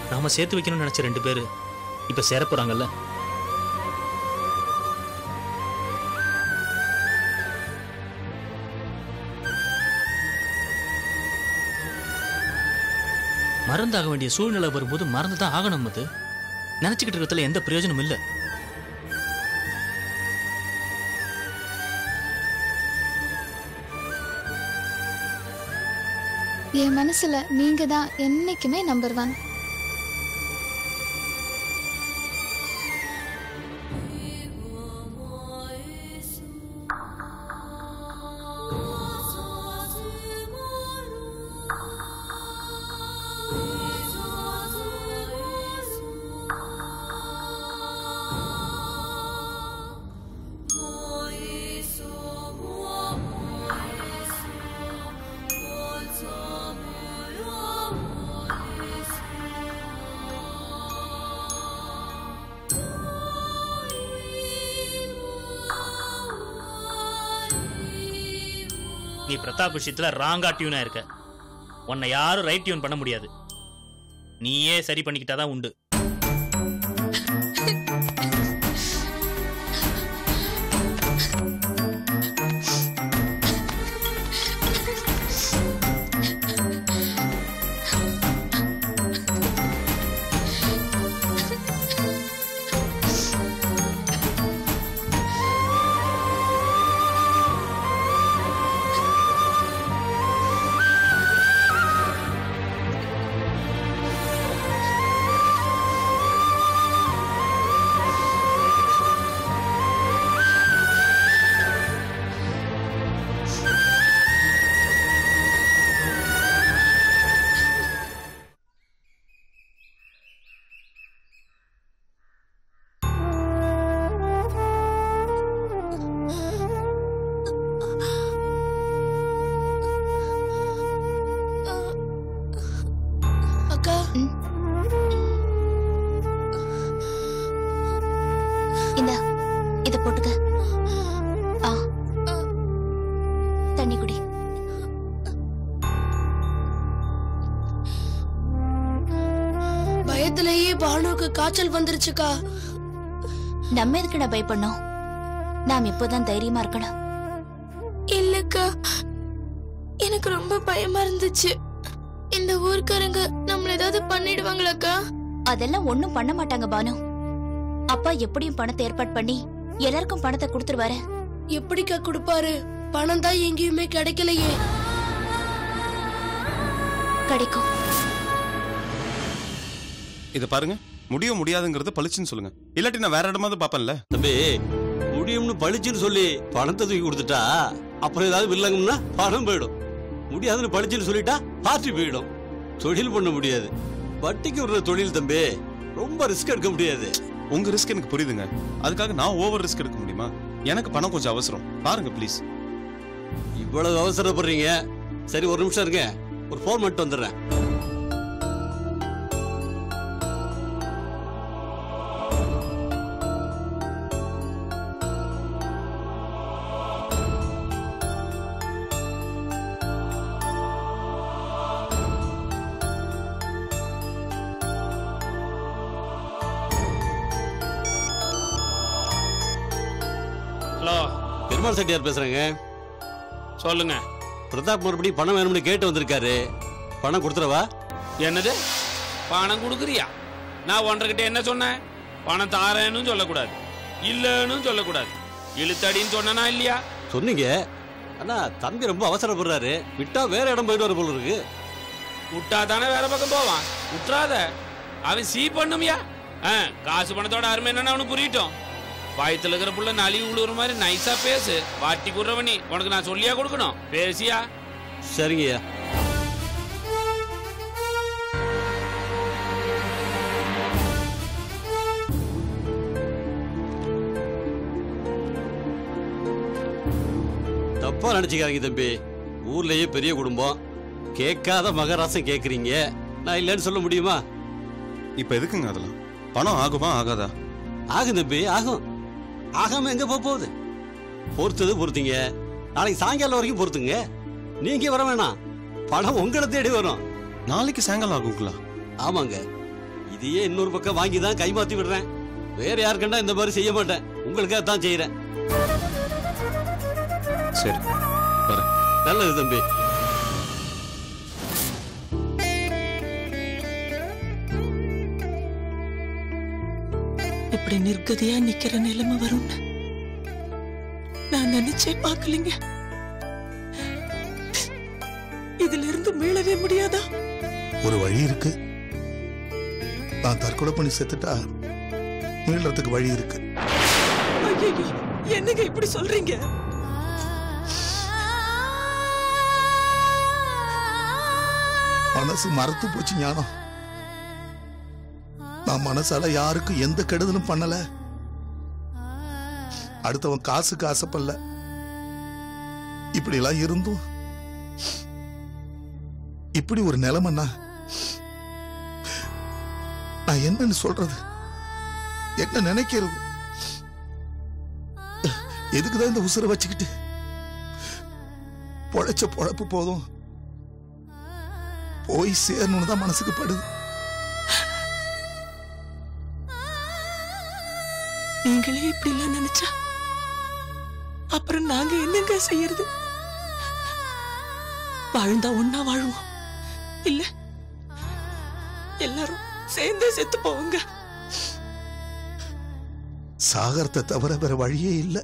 நாம சேர்த்து வைக்கணும்னு நினைச்ச ரெண்டு பேரு இப்ப சேர போறாங்கல்ல மறந்தாக வேண்டிய சூழ்நிலை வரும்போது மறந்து தான் ஆகணும் அது நினைச்சுக்கிட்டு இருக்கிறதுல எந்த பிரயோஜனமும் இல்லை என் மனசுல நீங்க தான் என்னைக்குமே நம்பர் ஒன் நீ பிரதாப் விஷயத்துல ராங்கா டியூனா இருக்க உன்னை யாரும் ரைட் டியூன் பண்ண முடியாது நீயே சரி பண்ணிக்கிட்டாதான் உண்டு அக்கா இந்த இத போட்டுக்க ஆ தண்ணி குடி பயத்திலேயே பானுக்கு காய்ச்சல் வந்துருச்சுக்கா நம்ம எதுக்குடா பயப்படணும் நாம் இப்போதான் தைரியமா இருக்கணும் இல்லக்கா எனக்கு ரொம்ப பயமா இருந்துச்சு இந்த ஊர்க்காரங்க நம்மள ஏதாவது பண்ணிடுவாங்களாக்கா அதெல்லாம் ஒண்ணும் பண்ண மாட்டாங்க பானு அப்பா எப்படியும் பணத்தை ஏற்பாடு பண்ணி எல்லாருக்கும் பணத்தை கொடுத்துருவாரு எப்படிக்கா கொடுப்பாரு பணம் தான் எங்கேயுமே கிடைக்கலையே கிடைக்கும் இதை பாருங்க முடிய முடியாதுங்கிறத பளிச்சுன்னு சொல்லுங்க இல்லாட்டி நான் வேற இடமாவது பாப்பேன்ல தம்பி முடியும்னு பளிச்சுன்னு சொல்லி பணத்தை தூக்கி கொடுத்துட்டா அப்புறம் ஏதாவது வில்லங்கம்னா பணம் போயிடும் முடியாதுன்னு பளிச்சுன்னு சொல்லிட்டா பார்ட்டி போயிடும் தொழில் பண்ண முடியாது வட்டிக்கு விடுற தொழில் தம்பி ரொம்ப ரிஸ்க் எடுக்க முடியாது உங்க ரிஸ்க் எனக்கு புரியுதுங்க அதுக்காக நான் ஓவர் ரிஸ்க் எடுக்க முடியுமா எனக்கு பணம் கொஞ்சம் அவசரம் பாருங்க ப்ளீஸ் இவ்வளவு அவசரப்படுறீங்க சரி ஒரு நிமிஷம் இருங்க ஒரு ஃபோன் மட்டும் வந்துடுறேன் ஹலோ பெருமாள் செட்டியார் பேசுறேங்க சொல்லுங்க பிரதாப் மறுபடியும் பணம் வேணும்னு கேட்டு வந்திருக்காரு பணம் கொடுத்துறவா என்னது பணம் கொடுக்குறியா நான் உன்கிட்ட என்ன சொன்னேன் பணம் தாரேன்னு சொல்லக்கூடாது இல்லைன்னு சொல்லக்கூடாது இழுத்தடின்னு சொன்னனா இல்லையா சொன்னீங்க ஆனா தம்பி ரொம்ப அவசரப்படுறாரு விட்டா வேற இடம் போயிட்டு போல இருக்கு விட்டா தானே வேற பக்கம் போவான் விட்டுறாத அவன் சீ பண்ணுமியா ஆ, காசு பணத்தோட அருமை என்னன்னு அவனுக்கு புரியட்டும் வயித்துல இருக்கிற புள்ள நலிவு உழுவுற மாதிரி நைஸா பேசு வாட்டி குடுறவனி உனக்கு நான் சொல்லியா கொடுக்கணும் பேசியா சரிங்கய்யா தப்பா நினைச்சுக்காதீங்க தம்பி ஊர்லயே பெரிய குடும்பம் கேட்காத மகராசம் கேக்குறீங்க நான் இல்லைன்னு சொல்ல முடியுமா இப்ப எதுக்குங்க அதெல்லாம் பணம் ஆகுமா ஆகாதா ஆகும் தம்பி ஆகும் ஆகாம எங்க போக போகுது பொறுத்தது பொறுத்தீங்க நாளைக்கு சாயங்காலம் வரைக்கும் பொறுத்துங்க நீங்க வர வேணாம் பணம் உங்களை தேடி வரும் நாளைக்கு சாயங்காலம் ஆகுங்களா ஆமாங்க இதையே இன்னொரு பக்கம் வாங்கி தான் கைமாத்தி விடுறேன் வேற யாருக்கண்டா இந்த மாதிரி செய்ய மாட்டேன் உங்களுக்காக தான் செய்யறேன் சரி வரேன் நல்லது தம்பி இப்படி நிர்கதியா நிக்கிற நிலைமை வரும்னு நான் நினைச்சே பார்க்கலீங்க இதுல இருந்து மீளவே முடியாதா ஒரு வழி இருக்கு நான் தற்கொலை பண்ணி செத்துட்டா மீள்றதுக்கு வழி இருக்கு ஐயோ என்னங்க இப்படி சொல்றீங்க மனசு மறத்து போச்சு ஞானம் நான் மனசால யாருக்கும் எந்த கெடுதலும் பண்ணல அடுத்தவன் காசுக்கு ஆசைப்படல இப்படி எல்லாம் இருந்தும் இப்படி ஒரு நிலைமைன்னா நான் என்னன்னு சொல்றது என்ன நினைக்கிறது எதுக்குதான் இந்த உசுரை வச்சுக்கிட்டு பொழைச்ச பொழப்பு போதும் போய் சேரணும்னு தான் மனசுக்கு படுது நீங்களே இப்படி எல்லாம் நினைச்சா அப்புறம் நாங்க என்னங்க செய்யறது வாழ்ந்தா ஒன்னா வாழுவோம் இல்ல எல்லாரும் சேர்ந்தே செத்து போவோங்க சாகரத்தை தவிர வேற வழியே இல்ல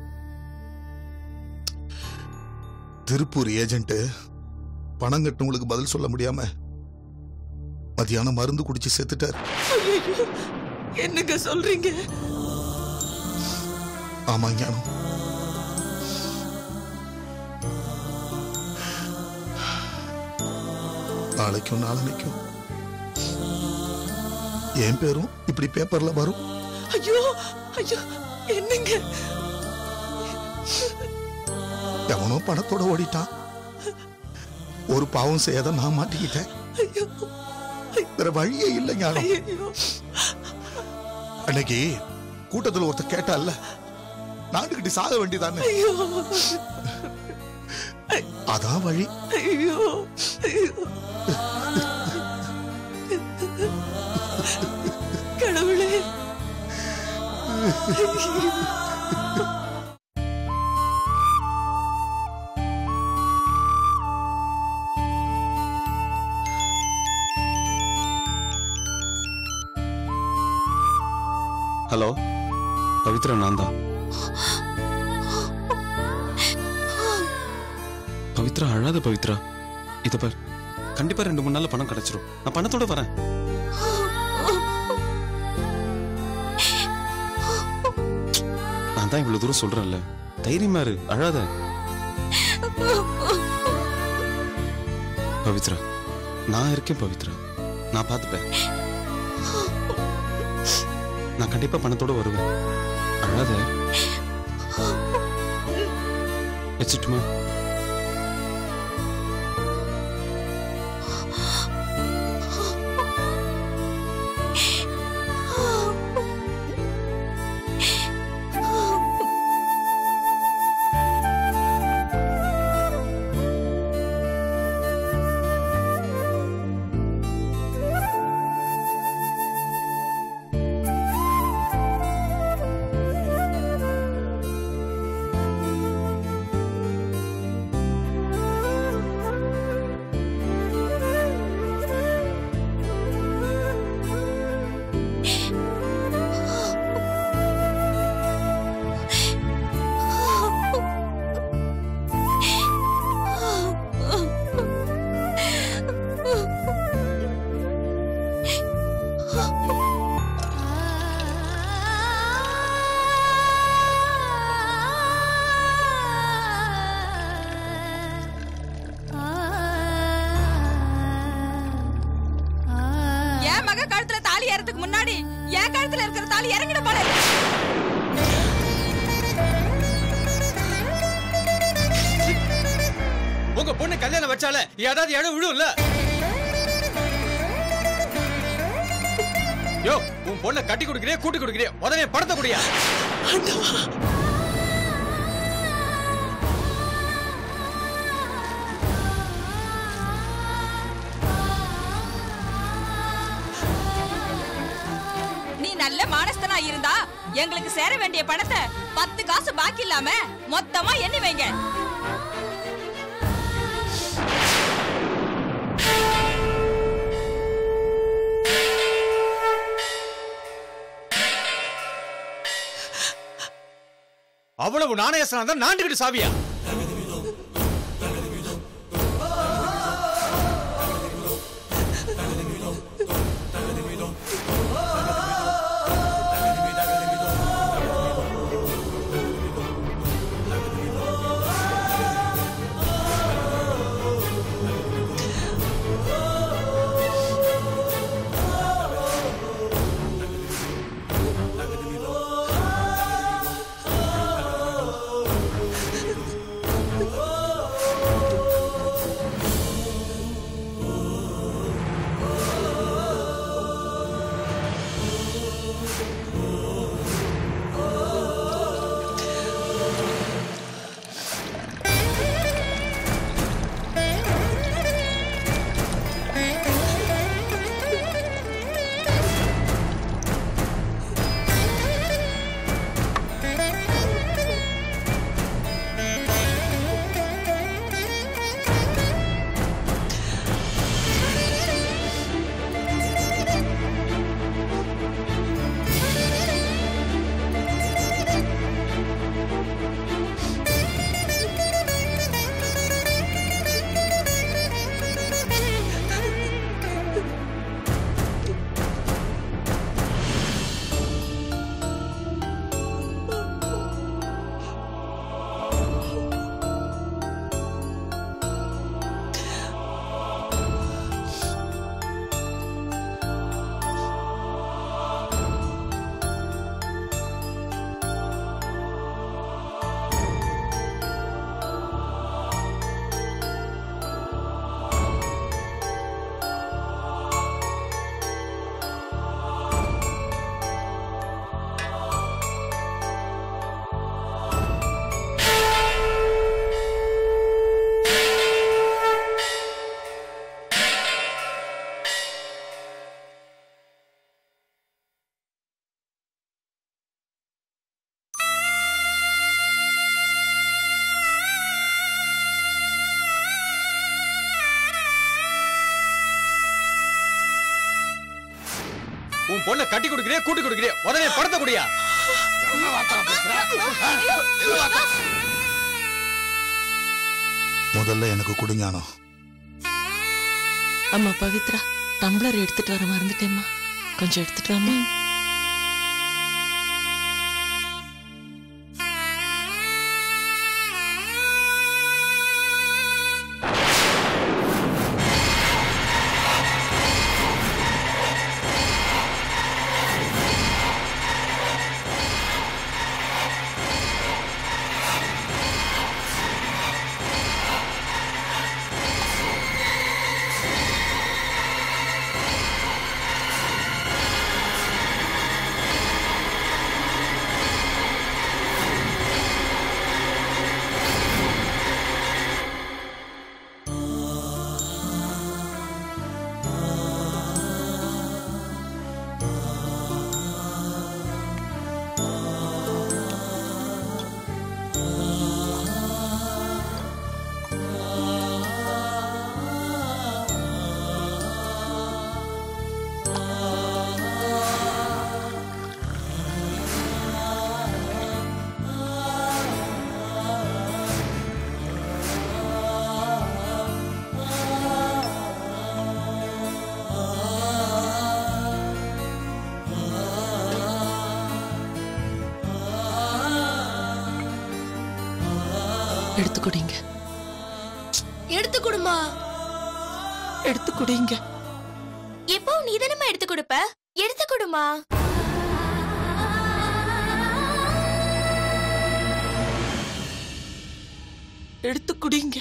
திருப்பூர் ஏஜென்ட் பணம் கட்டினவங்களுக்கு பதில் சொல்ல முடியாம மதியானம் மருந்து குடிச்சு செத்துட்டார் ஐயோ என்னங்க சொல்றீங்க ஆமா ஞானம் நாளைக்கும் நாளனைக்கும் என் பேரும் இப்படி பேப்பர்ல வரும் ஐயோ ஐயோ என்னங்க எவனோ பணத்தோட ஓடிட்டான் ஒரு பாவம் செய்யாத நான் மாட்டிக்கிட்டேன் ஐயோ வேற வழியே இல்லை ஞானம் ஐயோ அன்னைக்கு கூட்டத்துல ஒருத்தர் கேட்டால நாட்டுக்கிட்ட சாக வேண்டியதானே ஐயோ அதான் வழி ஐயோ ஐயோ கடவுளே ஹலோ பவித்ரா நான் தான் பவித்ரா அழாத பவித்ரா இத பார் கண்டிப்பா ரெண்டு மூணு நாள்ல பணம் கிடைச்சிரும் நான் பணத்தோட வரேன் நான் தான் இவ்வளவு தூரம் சொல்றேன்ல தைரியமா இரு அழாத பவித்ரா நான் இருக்கேன் பவித்ரா நான் பார்த்துப்பேன் நான் கண்டிப்பா பணத்தோட வருவேன் அழாத வச்சுட்டுமா என் மக கழுத்துல தாலி ஏறதுக்கு முன்னாடி என் கழுத்துல இருக்கிற தாலி இறங்கிட போல உங்க பொண்ணு கல்யாணம் வச்சால ஏதாவது இடம் விழும்ல யோ உன் பொண்ணை கட்டி கொடுக்குறியா கூட்டி கொடுக்குறியா உடனே படத்தை குடியா நல்ல மானஸ்தனா இருந்தா எங்களுக்கு சேர வேண்டிய பணத்தை பத்து காசு பாக்கி இல்லாம மொத்தமா எண்ணி வைங்க அவ்வளவு நாணயசனம் தான் நாண்டுகிட்டு சாவியா உன் பொண்ணை கட்டி கொடுக்கிறே கூட்டி கொடுக்கிறே உடனே படத்தை குடியா முதல்ல எனக்கு குடிஞானம் அம்மா பவித்ரா டம்ளர் எடுத்துட்டு வர மறந்துட்டேம்மா கொஞ்சம் எடுத்துட்டு வாம்மா எடுத்து குடிங்க எடுத்து கொடுமா எடுத்து குடிங்க எப்போ நீ தானம்மா எடுத்து கொடுப்ப எடுத்து கொடுமா எடுத்து குடிங்க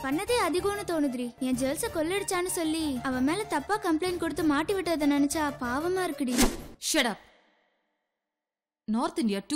பண்ணதே அதிகம்னு தோணுதுரி என் ஜுவல்ஸ கொள்ளடிச்சான்னு சொல்லி அவன் மேல தப்பா கம்ப்ளைண்ட் கொடுத்து மாட்டி விட்டதை நினைச்சா பாவமா இருக்குடி ஷட் அப் நார்த் இந்தியா